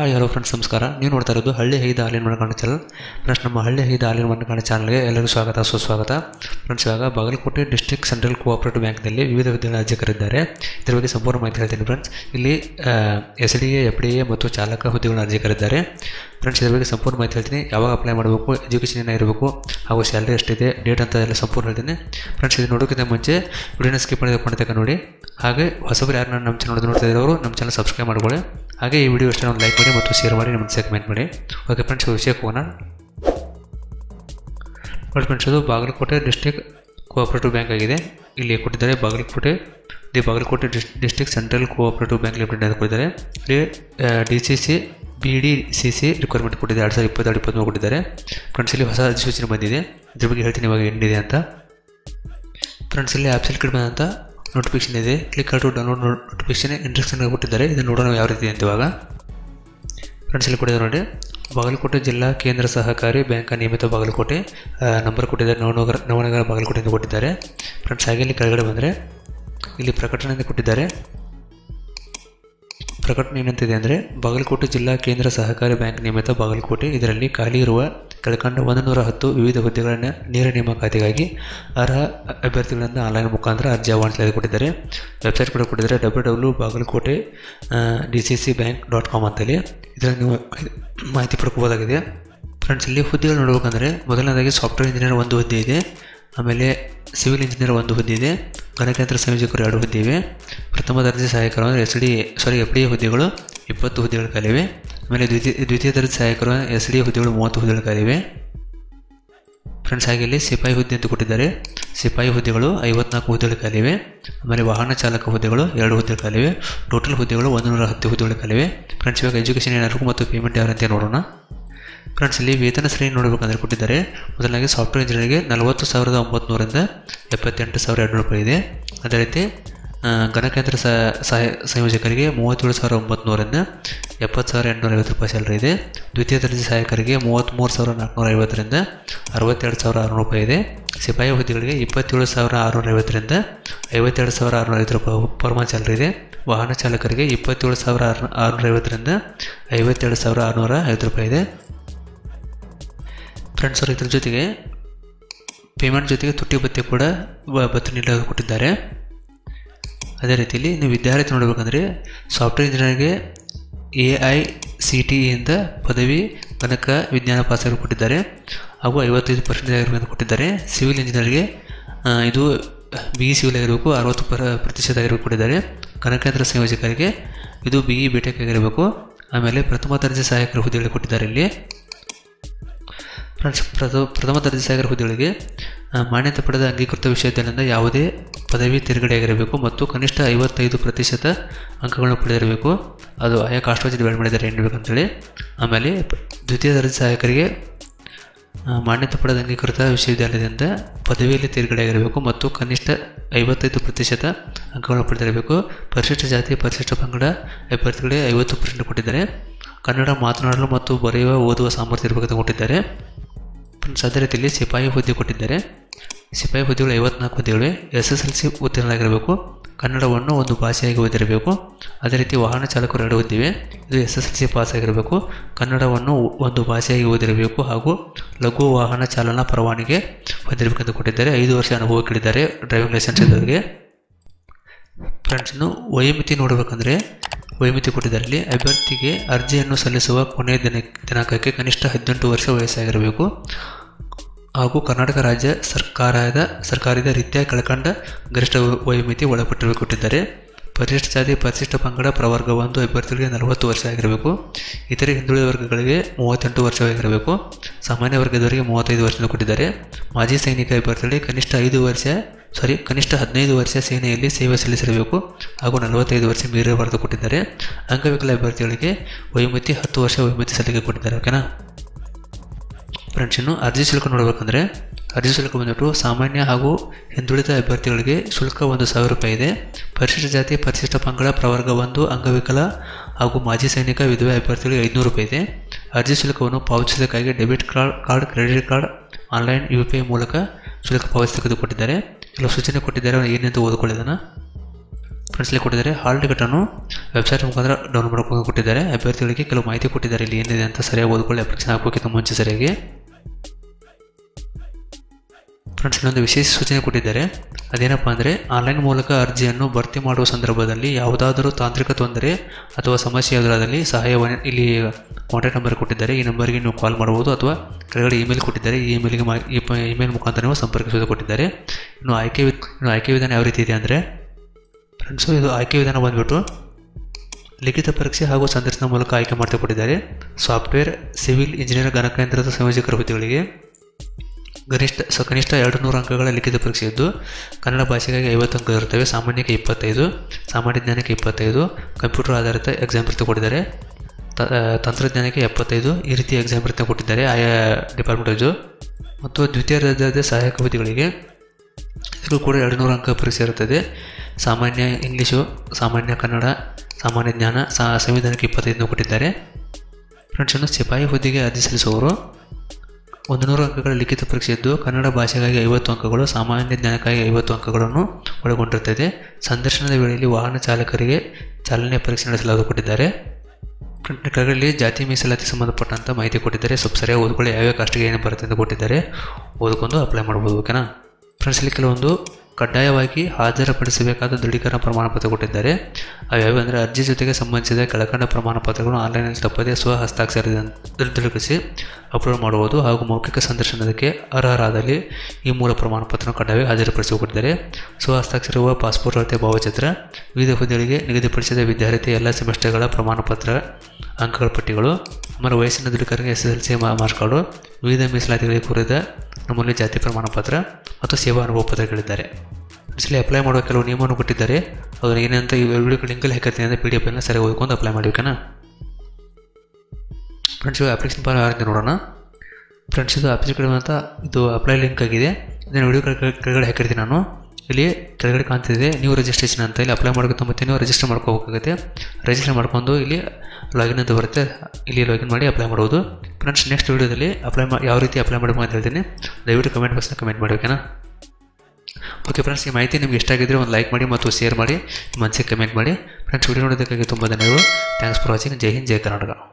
hi hello friends ನಮಸ್ಕಾರ ನೀವು ನೋಡ್ತಾ ಇರೋದು ಹಳ್ಳಿ ಹೈದ ಹಾಲಿನ ಮಣ್ಣು ಚಾನಲ್ ಫ್ರೆಂಡ್ಸ್ ನಮ್ಮ ಹಳ್ಳಿ ಹೈದ ಹಾಲಿನ ಮಣ್ಣು ಚಾನಲ್ಗೆ ಎಲ್ಲರಿಗೂ ಸ್ವಾಗತ ಸುಸ್ವಾಗತ ಫ್ರೆಂಡ್ಸ್ ಇವಾಗ ಬಾಗಲಕೋಟೆ ಡಿಸ್ಟ್ರಿಕ್ಟ್ ಸೆಂಟ್ರಲ್ ಕೋಆಪರೇಟಿವ್ ಬ್ಯಾಂಕ್ನಲ್ಲಿ ವಿವಿಧ ಹುದ್ದೆಗಳ ಅರ್ಜಿಕರಿದ್ದಾರೆ ಇದರ ಬಗ್ಗೆ ಸಂಪೂರ್ಣ ಮಾಹಿತಿ ಹೇಳ್ತೀನಿ ಫ್ರೆಂಡ್ಸ್ ಇಲ್ಲಿ S D A F D A ಮತ್ತು ಚಾಲಕ ಹುದ್ದೆಗಳನ್ನ ಅರ್ಜಿಕರಿದ್ದಾರೆ ಫ್ರೆಂಡ್ಸ್ ಇದ್ರ ಬಗ್ಗೆ ಸಂಪೂರ್ಣ ಮಾಹಿತಿ ಹೇಳ್ತೀನಿ ಯಾವಾಗ ಅಪ್ಲೈ ಮಾಡಬೇಕು ಎಜುಕೇಷನ್ ಏನಾಗಿರಬೇಕು ಹಾಗೂ ಸ್ಯಾಲ್ರಿ ಎಷ್ಟಿದೆ ಡೇಟ್ ಅಂತ ಎಲ್ಲ ಸಂಪೂರ್ಣ ಹೇಳ್ತೀನಿ ಫ್ರೆಂಡ್ಸ್ ಇದು ನೋಡೋಕ್ಕಿಂತ ಮುಂಚೆ ವಿಡಿಯೋನ ಸ್ಕಿಪ್ ಮಾಡಿದ ಮಾಡ್ತಕ್ಕ ನೋಡಿ ಹಾಗೆ ಹೊಸಬರು ಯಾರು ನಮ್ಮ ಚಾನಲ್ ನೋಡ್ತಾ ಇರೋರು ನಮ್ಮ ಚಾನಲ್ ಸಬ್ಸ್ಕ್ರೈಬ್ ಮಾಡ್ಕೊಳ್ಳಿ ಹಾಗೆ ಈ ವಿಡಿಯೋ ಇಷ್ಟ ಒಂದು ಲೈಕ್ ಮಾಡಿ ಮತ್ತು ಶೇರ್ ಮಾಡಿ ನಮ್ಮ ಕಮೆಂಟ್ ಮಾಡಿ ಓಕೆ ಫ್ರೆಂಡ್ಸ್ ವಿಷಯಕ್ಕೆ ಹೋಗೋಣ ನೋಡಿ ಫ್ರೆಂಡ್ಸ್ ಇದು ಬಾಗಲಕೋಟೆ ಡಿಸ್ಟ್ರಿಕ್ಟ್ ಕೋಆಪರೇಟಿವ್ ಬ್ಯಾಂಕ್ ಆಗಿದೆ ಇಲ್ಲಿ ಕೊಟ್ಟಿದ್ದಾರೆ Bagalkote the Bagalkote district central cooperative bank limited ಅಂತ ಕೊಟ್ಟಿದ್ದಾರೆ ಇಲ್ಲಿ D C C B D C C requirement ಕೊಟ್ಟಿದ್ದಾರೆ ಎರಡು ಸಾವಿರದ ಇಪ್ಪತ್ತೆರಡು ಇಪ್ಪತ್ತ್ಮೂರು ಕೊಟ್ಟಿದ್ದಾರೆ ಫ್ರೆಂಡ್ಸ್ ಇಲ್ಲಿ ಹೊಸ ಅಧಿಸೂಚನೆ ಬಂದಿದೆ ಇದ್ರ ಬಗ್ಗೆ ಹೇಳ್ತೀನಿ ಇವಾಗ ಏನಿದೆ ಅಂತ ಫ್ರೆಂಡ್ಸ್ ಇಲ್ಲಿ ಆ್ಯಪ್ಸಲ್ಲಿ ಕಡಿಮೆ ಅಂತ ನೋಟಿಫಿಕೇಶನ್ ಇದೆ click to download notification instruction ಕೊಟ್ಟಿದ್ದಾರೆ ಇದನ್ನು ನೋಡೋಣ ಯಾವ ರೀತಿ ಅಂತ ಇವಾಗ ಫ್ರೆಂಡ್ಸ್ ಇಲ್ಲಿ ಕೊಟ್ಟಿದ್ದಾರೆ ನೋಡಿ ಬಾಗಲಕೋಟೆ ಜಿಲ್ಲಾ ಕೇಂದ್ರ ಸಹಕಾರಿ ಬ್ಯಾಂಕ್ ನಿಯಮಿತ ಬಾಗಲಕೋಟೆ ನಂಬರ್ ಕೊಟ್ಟಿದ್ದಾರೆ ನವನಗರ ನವನಗರ ಬಾಗಲಕೋಟೆ ಅಂತ ಕೊಟ್ಟಿದ್ದಾರೆ ಫ್ರೆಂಡ್ಸ್ ಹಾಗೆ ಇಲ್ಲಿ ಕೆಳಗಡೆ ಬಂದರೆ ಇಲ್ಲಿ ಪ್ರಕಟಣೆ ಕೊಟ್ಟಿದ್ದಾರೆ ಪ್ರಕಟಣೆ ಏನಂತಿದೆ ಅಂದರೆ ಬಾಗಲಕೋಟೆ ಜಿಲ್ಲಾ ಕೇಂದ್ರ ಸಹಕಾರಿ ಬ್ಯಾಂಕ್ ನಿಯಮಿತ ಬಾಗಲಕೋಟೆ ಇದರಲ್ಲಿ ಖಾಲಿ ಇರುವ ಕೆಳಕಂಡ ಒಂದು ನೂರ ಹತ್ತು ವಿವಿಧ ಹುದ್ದೆಗಳನ್ನು ನೇರ ನೇಮಕಾತಿಗಾಗಿ ಅರ್ಹ ಅಭ್ಯರ್ಥಿಗಳನ್ನು ಆನ್ಲೈನ್ ಮುಖಾಂತರ ಅರ್ಜಿ ಆಹ್ವಾನ ಕೊಟ್ಟಿದ್ದಾರೆ ವೆಬ್ಸೈಟ್ ಕೂಡ ಕೊಟ್ಟಿದ್ದಾರೆ W W Bagalkote D C C bank dot com ಅಂತೇಳಿ ಇದರಲ್ಲಿ ನೀವು ಮಾಹಿತಿ ಪಡ್ಕೋಬೋದಾಗಿದೆ ಫ್ರೆಂಡ್ಸ್ ಇಲ್ಲಿ ಹುದ್ದೆಗಳು ನೋಡ್ಬೇಕಂದ್ರೆ ಮೊದಲನೇದಾಗಿ ಸಾಫ್ಟ್ವೇರ್ ಇಂಜಿನಿಯರ್ ಒಂದು ಹುದ್ದೆ ಇದೆ ಆಮೇಲೆ ಸಿವಿಲ್ ಇಂಜಿನಿಯರ್ ಒಂದು ಹುದ್ದೆ ಇದೆ ಗಣಕಯಂತ್ರ ಸಂಯೋಜಕರು ಎರಡು ಹುದ್ದೆ ಇವೆ ಪ್ರಥಮ ದರ್ಜೆ ಸಹಾಯಕರು ಅಂದರೆ S D sorry F D A ಹುದ್ದೆಗಳು ಇಪ್ಪತ್ತು ಹುದ್ದೆಗಳು ಖಾಲಿವೆ ಆಮೇಲೆ ದ್ವಿತೀಯ ದ್ವಿತೀಯ ದರ್ಜೆ ಸಹಾಯಕರು ಎಸ್ ಡಿ ಎ ಹುದ್ದೆಗಳು ಮೂವತ್ತು ಹುದ್ದೆಗಳು ಖಾಲಿವೆ ಫ್ರೆಂಡ್ಸ್ ಹಾಗೆ ಇಲ್ಲಿ ಸಿಪಾಯಿ ಹುದ್ದೆ ಅಂತ ಕೊಟ್ಟಿದ್ದಾರೆ ಸಿಪಾಯಿ ಹುದ್ದೆಗಳು ಐವತ್ನಾಲ್ಕು ಹುದ್ದೆಗಳು ಖಾಲಿವೆ ಆಮೇಲೆ ವಾಹನ ಚಾಲಕ ಹುದ್ದೆಗಳು ಎರಡು ಹುದ್ದೆಗಳು ಖಾಲಿವೆ ಟೋಟಲ್ ಹುದ್ದೆಗಳು ಒಂದು ನೂರ ಹತ್ತು ಹುದ್ದೆಗಳು ಖಾಲಿವೆ ಫ್ರೆಂಡ್ಸ್ ಇವಾಗ ಎಜುಕೇಷನ್ ಏನಾದ್ರು ಮತ್ತು ಪೇಮೆಂಟ್ ಯಾರಂತ ನೋಡೋಣ ಫ್ರೆಂಡ್ಸ್ ಇಲ್ಲಿ ವೇತನ ಶ್ರೇಣಿ ನೋಡಬೇಕಂದ್ರೆ ಕೊಟ್ಟಿದ್ದಾರೆ ಮೊದಲಾಗಿ ಸಾಫ್ಟ್ವೇರ್ ಇಂಜಿನಿಯರ್ಗೆ ನಲವತ್ತು ಸಾವಿರದ ಒಂಬತ್ನೂರಿಂದ ಎಪ್ಪತ್ತೆಂಟು ಸಾವಿರ ಎರಡು ರೂಪಾಯಿ ಇದೆ ಅದೇ ರೀತಿ ಗಣಕಯಂತ್ರ ಸಹಾಯ ಸಂಯೋಜಕರಿಗೆ ಮೂವತ್ತೇಳು ಸಾವಿರ ಒಂಬತ್ನೂರಿಂದ ಎಪ್ಪತ್ತು ಸಾವಿರ ಎಂಟುನೂರ ಐವತ್ತು ರೂಪಾಯಿ ಸ್ಯಾಲ್ರಿ ಇದೆ ದ್ವಿತೀಯ ದರ್ಜೆ ಸಹಾಯಕರಿಗೆ ಮೂವತ್ತ್ಮೂರು ಸಾವಿರ ನಾಲ್ಕುನೂರ ಐವತ್ತರಿಂದ ಅರವತ್ತೆರಡು ಸಾವಿರ ಆರುನೂರು ರೂಪಾಯಿ ಇದೆ ಸಿಪಾಯಿ ಹುದ್ದೆಗಳಿಗೆ ಇಪ್ಪತ್ತೇಳು ಸಾವಿರ ಆರುನೂರ ಐವತ್ತರಿಂದ ಐವತ್ತೆರಡು ಸಾವಿರ ಆರುನೂರ ಐವತ್ತು ರೂಪಾಯಿ ಪರ್ ಮಂತ್ ಸ್ಯಾಲ್ರಿ ಇದೆ ವಾಹನ ಚಾಲಕರಿಗೆ ಇಪ್ಪತ್ತೇಳು ಸಾವಿರ ಆರು ಆರುನೂರ ಐವತ್ತರಿಂದ ಐವತ್ತೆರಡು ಸಾವಿರ ಆರುನೂರ ಐವತ್ತು ರೂಪಾಯಿ ಇದೆ ಫ್ರೆಂಡ್ಸ್ ಅವರು ಇದ್ರ ಜೊತೆಗೆ ಪೇಮೆಂಟ್ ಜೊತೆಗೆ ತುಟ್ಟಿ ಭತ್ಯೆ ಕೂಡ ಭತ್ಯೆ ನೀಡಲು ಕೊಟ್ಟಿದ್ದಾರೆ ಅದೇ ರೀತಿಯಲ್ಲಿ ನೀವು ವಿದ್ಯಾರ್ಥಿ ನೋಡಬೇಕಂದ್ರೆ ಸಾಫ್ಟ್ವೇರ್ ಇಂಜಿನಿಯರ್ಗೆ ಎ ಐ ಸಿ ಟಿ ಇಯಿಂದ ಪದವಿ ಗಣಕ ವಿಜ್ಞಾನ ಪಾಸಾಗಿ ಕೊಟ್ಟಿದ್ದಾರೆ ಹಾಗೂ ಐವತ್ತೈದು ಪರ್ಸೆಂಟೇಜ್ ಆಗಿರಬೇಕು ಕೊಟ್ಟಿದ್ದಾರೆ ಸಿವಿಲ್ ಇಂಜಿನಿಯರ್ಗೆ ಇದು ಬಿ ಇ ಸಿವಿಲ್ ಆಗಿರಬೇಕು ಅರವತ್ತು ಪರ ಪ್ರತಿಶತ ಆಗಿರಬೇಕು ಕೊಟ್ಟಿದ್ದಾರೆ ಗಣಕಯಂತ್ರ ಸಂಯೋಜಕರಿಗೆ ಇದು ಬಿ ಇ ಬಿ ಟೆಕ್ ಆಗಿರಬೇಕು ಆಮೇಲೆ ಪ್ರಥಮ ದರ್ಜೆ ಸಹಾಯಕರ ಹುದ್ದೆಗಳು ಕೊಟ್ಟಿದ್ದಾರೆ ಇಲ್ಲಿ ಫ್ರೆಂಡ್ಸ್ ಪ್ರಥ ಪ್ರಥಮ ದರ್ಜೆ ಸಹಾಯಕರ ಹುದ್ದೆಗಳಿಗೆ ಮಾನ್ಯತೆ ಪಡೆದ ಅಂಗೀಕೃತ ವಿಶ್ವವಿದ್ಯಾಲಯದಿಂದ ಯಾವುದೇ ಪದವಿ ತಿರುಗಡೆಯಾಗಿರಬೇಕು ಮತ್ತು ಕನಿಷ್ಠ ಐವತ್ತೈದು ಪ್ರತಿಶತ ಅಂಕಗಳನ್ನು ಪಡೆದಿರಬೇಕು ಅದು ಆಯಾ ಕಾಸ್ಟ್ ಡಿವೈಡ್ ಮಾಡಿದ್ದಾರೆ ಎನ್ನಬೇಕಂತೇಳಿ ಆಮೇಲೆ ದ್ವಿತೀಯ ದರ್ಜೆ ಸಹಾಯಕರಿಗೆ ಮಾನ್ಯತೆ ಪಡೆದ ಅಂಗೀಕೃತ ವಿಶ್ವವಿದ್ಯಾಲಯದಿಂದ ಪದವಿಯಲ್ಲಿ ತಿರುಗಡೆಯಾಗಿರಬೇಕು ಮತ್ತು ಕನಿಷ್ಠ ಐವತ್ತೈದು ಪ್ರತಿಶತ ಅಂಕಗಳನ್ನು ಪಡೆದಿರಬೇಕು ಪರಿಶಿಷ್ಟ ಜಾತಿ ಪರಿಶಿಷ್ಟ ಪಂಗಡ ಅಭ್ಯರ್ಥಿಗಳಿಗೆ ಐವತ್ತು ಪರ್ಸೆಂಟ್ ಕೊಟ್ಟಿದ್ದಾರೆ ಕನ್ನಡ ಮಾತನಾಡಲು ಮತ್ತು ಬರೆಯುವ ಓದುವ ಸಾಮರ್ಥ್ಯ ಇರಬೇಕಂತ ಕೊಟ್ಟಿದ್ದಾರೆ ಫ್ರೆಂಡ್ಸ್ ಅದೇ ರೀತಿಯಲ್ಲಿ ಸಿಪಾಯಿ ಹುದ್ದೆ ಕೊಟ್ಟಿದ್ದಾರೆ ಸಿಪಾಯಿ ಹುದ್ದೆಗಳು ಐವತ್ನಾಲ್ಕು ಹುದ್ದೆಗಳು ಎಸ್ ಎಸ್ ಎಲ್ ಸಿ ಉತ್ತೀರ್ಣರಾಗಿರಬೇಕು ಕನ್ನಡವನ್ನು ಒಂದು ಭಾಷೆಯಾಗಿ ಓದಿರಬೇಕು ಅದೇ ರೀತಿ ವಾಹನ ಚಾಲಕರು ಎರಡು ಹೊಂದಿವೆ ಇದು S S L C pass ಆಗಿರಬೇಕು ಕನ್ನಡವನ್ನು ಒಂದು ಭಾಷೆಯಾಗಿ ಓದಿರಬೇಕು ಹಾಗೂ ಲಘು ವಾಹನ ಚಾಲನಾ ಪರವಾನಿಗೆ ಹೊಂದಿರಬೇಕಂತ ಕೊಟ್ಟಿದ್ದಾರೆ ಐದು ವರ್ಷ ಅನುಭವ ಕೇಳಿದ್ದಾರೆ ಡ್ರೈವಿಂಗ್ ಲೈಸೆನ್ಸ್ ಇದ್ದವರಿಗೆ ಫ್ರೆಂಡ್ಸ್ ಇನ್ನು ವಯೋಮಿತಿ ನೋಡಬೇಕಂದ್ರೆ ವಯೋಮಿತಿ ಕೊಟ್ಟಿದ್ದಾರೆ ಇಲ್ಲಿ ಅಭ್ಯರ್ಥಿಗೆ ಅರ್ಜಿಯನ್ನು ಸಲ್ಲಿಸುವ ಕೊನೆಯ ದಿನ ದಿನಾಂಕಕ್ಕೆ ಕನಿಷ್ಠ ಹದಿನೆಂಟು ವರ್ಷ ವಯಸ್ಸಾಗಿರಬೇಕು ಹಾಗೂ ಕರ್ನಾಟಕ ರಾಜ್ಯ ಸರ್ಕಾರದ ಸರ್ಕಾರದ ರೀತಿಯ ಕೆಳಕಂಡ ಗರಿಷ್ಠ ವಯೋಮಿತಿ ಒಳಪಟ್ಟಿರಬೇಕು ಕೊಟ್ಟಿದ್ದಾರೆ ಪರಿಶಿಷ್ಟ ಜಾತಿ ಪರಿಶಿಷ್ಟ ಪಂಗಡ ಪ್ರವರ್ಗ ಒಂದು ಅಭ್ಯರ್ಥಿಗಳಿಗೆ ನಲವತ್ತು ವರ್ಷ ಆಗಿರಬೇಕು ಇತರೆ ಹಿಂದುಳಿದ ವರ್ಗಗಳಿಗೆ ಮೂವತ್ತೆಂಟು ವರ್ಷವಾಗಿರಬೇಕು ಸಾಮಾನ್ಯ ವರ್ಗದವರಿಗೆ ಮೂವತ್ತೈದು ವರ್ಷ ಕೊಟ್ಟಿದ್ದಾರೆ ಮಾಜಿ ಸೈನಿಕ ಅಭ್ಯರ್ಥಿಗಳಿಗೆ ಕನಿಷ್ಠ ಐದು ವರ್ಷ ಸಾರಿ ಕನಿಷ್ಠ ಹದಿನೈದು ವರ್ಷ ಸೇನೆಯಲ್ಲಿ ಸೇವೆ ಸಲ್ಲಿಸಿರಬೇಕು ಹಾಗೂ ನಲವತ್ತೈದು ವರ್ಷ ಮೀರಬಾರದು ಕೊಟ್ಟಿದ್ದಾರೆ ಅಂಗವಿಕಲ ಅಭ್ಯರ್ಥಿಗಳಿಗೆ ವಯೋಮಿತಿ ಹತ್ತು ವರ್ಷ ವಯೋಮಿತಿ ಸಲ್ಲಿಕೆ ಕೊಟ್ಟಿದ್ದಾರೆ ಓಕೆನಾ ಫ್ರೆಂಡ್ಸ್ ಇನ್ನು ಅರ್ಜಿ ಶುಲ್ಕ ನೋಡಬೇಕಂದ್ರೆ ಅರ್ಜಿ ಶುಲ್ಕ ಬಂದ್ಬಿಟ್ಟು ಸಾಮಾನ್ಯ ಹಾಗೂ ಹಿಂದುಳಿದ ಅಭ್ಯರ್ಥಿಗಳಿಗೆ ಶುಲ್ಕ ಒಂದು ಸಾವಿರ ರೂಪಾಯಿ ಇದೆ ಪರಿಶಿಷ್ಟ ಜಾತಿ ಪರಿಶಿಷ್ಟ ಪಂಗಡ ಪ್ರವರ್ಗ ಒಂದು ಅಂಗವಿಕಲ ಹಾಗೂ ಮಾಜಿ ಸೈನಿಕ ವಿಧವೆ ಅಭ್ಯರ್ಥಿಗಳಿಗೆ ಐದುನೂರು ರೂಪಾಯಿ ಇದೆ ಅರ್ಜಿ ಶುಲ್ಕವನ್ನು ಪಾವತಿಸೋದಕ್ಕಾಗಿ debit card card credit card online U P I ಮೂಲಕ ಶುಲ್ಕ ಪಾವತಿ ತೆಗೆದುಕೊಟ್ಟಿದ್ದಾರೆ ಕೆಲವು ಸೂಚನೆ ಕೊಟ್ಟಿದ್ದಾರೆ ಏನೆಂದು ಓದ್ಕೊಳ್ಳೋದನ್ನು ಫ್ರೆಂಡ್ಸ್ಲಿ ಕೊಟ್ಟಿದ್ದಾರೆ ಹಾಲ್ ಟಿಕೆಟನ್ನು ವೆಬ್ಸೈಟ್ ಮುಖಾಂತರ ಡೌನ್ಲೋಡ್ ಮಾಡ್ಕೊಂಡು ಕೊಟ್ಟಿದ್ದಾರೆ ಅಭ್ಯರ್ಥಿಗಳಿಗೆ ಕೆಲವು ಮಾಹಿತಿ ಕೊಟ್ಟಿದ್ದಾರೆ ಇಲ್ಲಿ ಏನಿದೆ ಅಂತ ಸರಿಯಾಗಿ ಓದ್ಕೊಳ್ಳಿ ಅಪ್ಲಿಕೇಶನ್ ಹಾಕೋಕ್ಕಿಂತ ಮುಂಚೆ ಸರಿಯಾಗಿ ಫ್ರೆಂಡ್ಸ್ ಇನ್ನೊಂದು ವಿಶೇಷ ಸೂಚನೆ ಕೊಟ್ಟಿದ್ದಾರೆ ಅದೇನಪ್ಪ ಅಂದರೆ ಆನ್ಲೈನ್ ಮೂಲಕ ಅರ್ಜಿಯನ್ನು ಭರ್ತಿ ಮಾಡುವ ಸಂದರ್ಭದಲ್ಲಿ ಯಾವುದಾದರೂ ತಾಂತ್ರಿಕ ತೊಂದರೆ ಅಥವಾ ಸಮಸ್ಯೆ ಎದುರಾದಲ್ಲಿ ಸಹಾಯವಾಣಿ ಇಲ್ಲಿ ಕಾಂಟ್ಯಾಕ್ಟ್ ನಂಬರ್ ಕೊಟ್ಟಿದ್ದಾರೆ ಈ ನಂಬರ್ಗೆ ನೀವು ಕಾಲ್ ಮಾಡ್ಬೋದು ಅಥವಾ ಕೆಳಗಡೆ ಇಮೇಲ್ ಕೊಟ್ಟಿದ್ದಾರೆ ಈ ಇಮೇಲ್ಗೆ ಮಾ ಈ ಪ- ಇಮೇಲ್ ಮುಖಾಂತರ ನೀವು ಸಂಪರ್ಕಿಸೋದು ಕೊಟ್ಟಿದ್ದಾರೆ ಇನ್ನು ಆಯ್ಕೆ ವಿ- ಇನ್ನು ಆಯ್ಕೆ ವಿಧಾನ ಯಾವ ರೀತಿ ಇದೆ ಅಂದರೆ ಫ್ರೆಂಡ್ಸು ಇದು ಆಯ್ಕೆ ವಿಧಾನ ಬಂದ್ಬಿಟ್ಟು ಲಿಖಿತ ಪರೀಕ್ಷೆ ಹಾಗೂ ಸಂದರ್ಶನ ಮೂಲಕ ಆಯ್ಕೆ ಮಾಡ್ತಾ ಕೊಟ್ಟಿದ್ದಾರೆ ಸಾಫ್ಟ್ವೇರ್ ಸಿವಿಲ್ ಇಂಜಿನಿಯರ್ ಗಣಕಯಂತ್ರದ ಸಂಯೋಜಕರ ಹುದ್ದೆಗಳಿಗೆ ಗರಿಷ್ಠ ಸ ಕನಿಷ್ಠ ಎರಡು ನೂರು ಅಂಕಗಳ ಲಿಖಿತ ಪರೀಕ್ಷೆ ಇದ್ದು ಕನ್ನಡ ಭಾಷೆಗಾಗಿ ಐವತ್ತು ಅಂಕ ಇರುತ್ತವೆ ಸಾಮಾನ್ಯಕ್ಕೆ ಇಪ್ಪತ್ತೈದು ಸಾಮಾನ್ಯ ಜ್ಞಾನಕ್ಕೆ ಇಪ್ಪತ್ತೈದು ಕಂಪ್ಯೂಟರ್ ಆಧಾರಿತ ಎಕ್ಸಾಮ್ ಇರುತ್ತೆ ಕೊಟ್ಟಿದ್ದಾರೆ ತ- ಆ, ತಂತ್ರಜ್ಞಾನಕ್ಕೆ ಎಪ್ಪತ್ತೈದು ಈ ರೀತಿ ಎಕ್ಸಾಮ್ ಇರುತ್ತೆ ಕೊಟ್ಟಿದ್ದಾರೆ ಆಯಾ ಡಿಪಾರ್ಟ್ಮೆಂಟ್ ವೈಸು ಮತ್ತು ದ್ವಿತೀಯ ದರ್ಜೆ ಸಹಾಯಕ ಹುದ್ದೆಗಳಿಗೆ ಇದಕ್ಕೂ ಕೂಡ ಎರಡು ನೂರು ಅಂಕ ಪರೀಕ್ಷೆ ಇರುತ್ತದೆ ಸಾಮಾನ್ಯ ಇಂಗ್ಲೀಷು ಸಾಮಾನ್ಯ ಕನ್ನಡ ಸಾಮಾನ್ಯ ಜ್ಞಾನ ಸಾ ಸಂವಿಧಾನಕ್ಕೆ ಇಪ್ಪತ್ತೈದನ್ನು ಕೊಟ್ಟಿದ್ದಾರೆ ಫ್ರೆಂಡ್ಸ್ ಇನ್ನು ಸಿಪಾಯಿ ಹುದ್ದೆಗೆ ಅರ್ಜಿ ಸಲ್ಲಿಸುವವರು ಒಂದು ನೂರು ಅಂಕಗಳ ಲಿಖಿತ ಪರೀಕ್ಷೆ ಇದ್ದು ಕನ್ನಡ ಭಾಷೆಗಾಗಿ ಐವತ್ತು ಅಂಕಗಳು ಸಾಮಾನ್ಯ ಜ್ಞಾನಕ್ಕಾಗಿ ಐವತ್ತು ಅಂಕಗಳನ್ನು ಒಳಗೊಂಡಿರುತ್ತದೆ ಸಂದರ್ಶನದ ವೇಳೆಯಲ್ಲಿ ವಾಹನ ಚಾಲಕರಿಗೆ ಚಾಲನೆ ಪರೀಕ್ಷೆ ನಡೆಸಲಾಗುವುದು ಕೊಟ್ಟಿದ್ದಾರೆ ಕೆಳಗಡೆ ಜಾತಿ ಮೀಸಲಾತಿ ಸಂಬಂಧಪಟ್ಟಂಥ ಮಾಹಿತಿ ಕೊಟ್ಟಿದ್ದಾರೆ ಸ್ವಲ್ಪ ಸರಿಯಾಗಿ ಓದ್ಕೊಳ್ಳಿ ಯಾವ್ಯಾವ ಕಾಸ್ಟಿಗೆ ಏನು ಬರುತ್ತೆ ಅಂತ ಕೊಟ್ಟಿದ್ದಾರೆ ಓದ್ಕೊಂಡು ಅಪ್ಲೈ ಮಾಡ್ಬೋದು ಓಕೆನಾ ಫ್ರೆಂಡ್ಸ್ ಇಲ್ಲಿ ಕೆಲವೊಂದು ಕಡ್ಡಾಯವಾಗಿ ಹಾಜರುಪಡಿಸಬೇಕಾದ ದೃಢೀಕರಣ ಪ್ರಮಾಣ ಪತ್ರ ಕೊಟ್ಟಿದ್ದಾರೆ ಅವ್ಯಾವ ಅಂದರೆ ಅರ್ಜಿ ಜೊತೆಗೆ ಸಂಬಂಧಿಸಿದ ಕೆಳಕಂಡ ಪ್ರಮಾಣ ಪತ್ರಗಳನ್ನು ಆನ್ಲೈನಲ್ಲಿ ತಪ್ಪದೇ ಸ್ವ ಹಸ್ತಾಕ್ಷರದಿಂದ ದೃಢೀಕರಿಸಿ ಅಪ್ಲೋಡ್ ಮಾಡುವುದು ಹಾಗೂ ಮೌಖಿಕ ಸಂದರ್ಶನಕ್ಕೆ ಅರ್ಹರಾದಲ್ಲಿ ಈ ಮೂಲ ಪ್ರಮಾಣ ಪತ್ರವನ್ನು ಕಡ್ಡಾಯವಾಗಿ ಹಾಜರುಪಡಿಸಿ ಕೊಟ್ಟಿದ್ದಾರೆ ಸ್ವ ಹಸ್ತಾಕ್ಷರವ ಪಾಸ್ಪೋರ್ಟ್ ಅಳತೆ ಭಾವಚಿತ್ರ ವಿವಿಧ ಹುದ್ದೆಗಳಿಗೆ ನಿಗದಿಪಡಿಸಿದ ವಿದ್ಯಾರ್ಥಿ ಎಲ್ಲ ಸೆಮಿಸ್ಟರ್ಗಳ ಪ್ರಮಾಣ ಪತ್ರ ಅಂಕಗಳ ಪಟ್ಟಿಗಳು ಆಮೇಲೆ ವಯಸ್ಸಿನ ದೃಢೀಕರಣ S S L C marks card ವಿವಿಧ ಮೀಸಲಾತಿಗಳಿಗೆ ಕುರಿತ ನಮ್ಮಲ್ಲಿ ಜಾತಿ ಪ್ರಮಾಣ ಪತ್ರ ಮತ್ತು ಸೇವಾ ಅನುಭವ ಪತ್ರಗಳಿದ್ದಾರೆ ಇಲ್ಲಿ ಅಪ್ಲೈ ಮಾಡುವ ಕೆಲವು ನಿಯಮವನ್ನು ಕೊಟ್ಟಿದ್ದಾರೆ ಅದನ್ನು ಏನಂತ ಈ ವಿಡಿಯೋ ಲಿಂಕಲ್ಲಿ ಹಾಕಿರ್ತೀನಿ ಅಂದರೆ ಪಿ ಡಿ ಎಫನ್ನು ಸರಿಯಾಗಿ ಓದ್ಕೊಂಡು ಅಪ್ಲೈ ಮಾಡಿ ಓಕೆನಾ ಫ್ರೆಂಡ್ಸ್ ಇವಾಗ ಅಪ್ಲಿಕೇಶನ್ ಫಾರ್ಮ್ ಯಾರಿಂದ ನೋಡೋಣ ಫ್ರೆಂಡ್ಸ್ ಇದು ಅಪ್ಲಿಕೇಶನ್ ಅಂತ ಇದು ಅಪ್ಲೈ ಲಿಂಕ್ ಆಗಿದೆ ಇದನ್ನು ವಿಡಿಯೋ ಕೆಳಗಡೆ ಹಾಕಿರ್ತೀನಿ ನಾನು ಇಲ್ಲಿ ಕೆಳಗಡೆ ಕಾಣ್ತಿದೆ ನೀವು ರಿಜಿಸ್ಟ್ರೇಷನ್ ಅಂತ ಇಲ್ಲಿ ಅಪ್ಲೈ ಮಾಡೋಕ್ಕೆ ಮತ್ತೆ ನೀವು ರಿಜಿಸ್ಟರ್ ಮಾಡ್ಕೋಬೇಕಾಗುತ್ತೆ ರಿಜಿಸ್ಟರ್ ಮಾಡ್ಕೊಂಡು ಇಲ್ಲಿ ಲಾಗಿನ್ ಅಂತ ಬರುತ್ತೆ ಇಲ್ಲಿ ಲಾಗಿನ್ ಮಾಡಿ ಅಪ್ಲೈ ಮಾಡೋದು ಫ್ರೆಂಡ್ಸ್ ನೆಕ್ಸ್ಟ್ ವೀಡಿಯೋದಲ್ಲಿ ಅಪ್ಲೈ ಮಾ ಯಾವ ರೀತಿ ಅಪ್ಲೈ ಮಾಡಬೇಕು ಅಂತ ಹೇಳ್ತೀನಿ ದಯವಿಟ್ಟು ಕಮೆಂಟ್ ಬಾಕ್ಸ್ನ ಕಮೆಂಟ್ ಮಾಡಿ ಓಕೆನಾ ಓಕೆ ಫ್ರೆಂಡ್ಸ್ ಈ ಮಾಹಿತಿ ನಿಮ್ಗೆ ಇಷ್ಟ ಆಗಿದ್ರೆ ಒಂದು ಲೈಕ್ ಮಾಡಿ ಮತ್ತು ಶೇರ್ ಮಾಡಿ ನಿಮ್ಮ ಮನಸ್ಸಿಗೆ ಕಮೆಂಟ್ ಮಾಡಿ ಫ್ರೆಂಡ್ಸ್ ವಿಡಿಯೋ ನೋಡೋದಕ್ಕಾಗಿ ತುಂಬ ಧನ್ಯವಾದಗಳು thanks for watching Jai Hind Jai Karnataka